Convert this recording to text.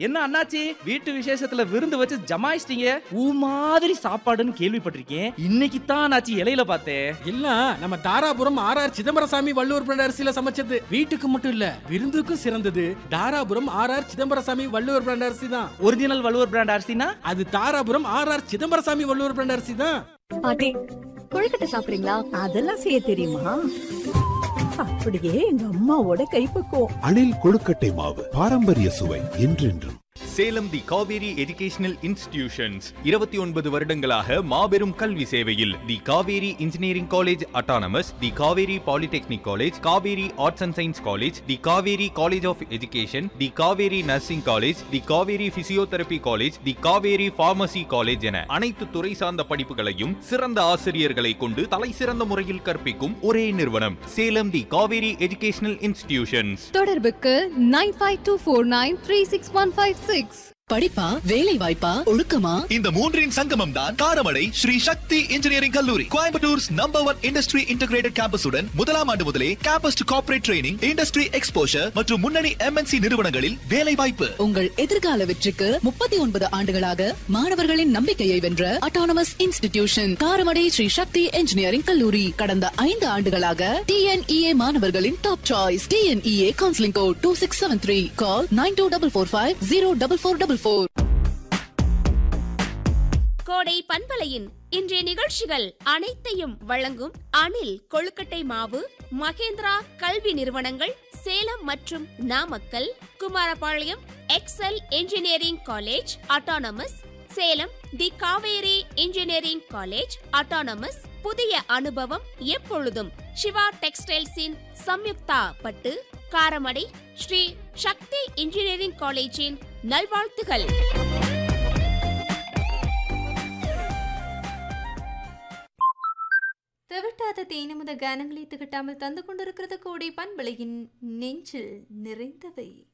என்ன அண்ணாச்சி வீட்டு விசேஷத்துல விருந்து வச்சு ஜமாயிச்சிட்டீங்க ஊ மாதிரி சாப்பாடுன்னு கேள்விப்பட்டிருக்கேன் இன்னைக்கு தான் அண்ணாச்சி இலையில பார்த்தேன் இல்ல நம்ம Dharapuram R R Chidambaraswamy Valluvar brand அரிசியில சமைச்சது வீட்டுக்கு மட்டும் இல்ல விருந்துக்கும் சிறந்தது Dharapuram R R Chidambaraswamy Valluvar brand அரிசி தான் ஒரிஜினல் வள்ளுவர் பிராண்ட் அரிசினா அது Dharapuram R R Chidambaraswamy Valluvar brand அரிசி தான் பாட்டி கொழுக்கட்டை சாப்பிடுறீங்களா அதெல்லாம் செய்ய தெரியுமா அப்படியே எங்க அம்மாவோட கைப்பக்குவம் அணில் கொழுக்கட்டை மாவு பாரம்பரிய சுவை என்றென்றும் Salem the Kaveri educational institutions இருபத்தி ஒன்பது வருடங்களாக மாபெரும் கல்வி சேவையில் the Kaveri engineering college autonomous the Kaveri polytechnic college Kaveri arts and science college the Kaveri college of education the Kaveri nursing college the Kaveri physiotherapy college the Kaveri pharmacy college என அனைத்து துறை சார்ந்த படிப்புகளையும் சிறந்த ஆசிரியர்களை கொண்டு தலை சிறந்த முறையில் கற்பிக்கும் ஒரே நிறுவனம் Salem the Kaveri educational institutions தொடர்புக்கு nine five two four nine three six one five six படிப்பா வேலை வாய்ப்பா ஒழுக்கமா இந்த மூன்றின் சங்கமம் தான் காரமடை ஸ்ரீ சக்தி இன்ஜினியரிங் கல்லூரி Coimbatore's number one industry integrated கேம்பஸுடன் முதலாம் ஆண்டு முதலே campus to corporate training industry exposure மற்றும் முன்னணி எம்என்சி நிறுவனங்களில் வேலை வாய்ப்பு உங்கள் எதிர்கால வெற்றிக்கு முப்பத்தி ஒன்பது ஆண்டுகளாக மாணவர்களின் நம்பிக்கையை வென்ற autonomous institution Karamadai Sri Shakthi engineering கல்லூரி கடந்த ஐந்து ஆண்டுகளாக டிஎன்இஏ மாணவர்களின் top choice TNEA counselling code two six seven three call nine two double four five zero double four double four Kodai பண்பலையின் இன்றைய நிகழ்ச்சிகள் அனைத்தையும் வழங்கும் அணில் கொழுக்கட்டை மாவு மகேந்திரா கல்வி நிறுவனங்கள் சேலம் மற்றும் Namakkal Kumarapalayam excel engineering college autonomous Salem the Kaveri engineering college autonomous புதிய அனுபவம் எப்பொழுதும் சிவா டெக்ஸ்டைல்ஸின் சம்யுக்தா பட்டு காரமடை ஸ்ரீ சக்தி இன்ஜினியரிங் காலேஜின் நல்வாழ்த்துகள் தவிட்டாத தேனிமுத கானங்களை திகட்டாமல் தந்து கொண்டிருக்கிறது கோடை பண்பலையின் நெஞ்சில் நிறைந்தவை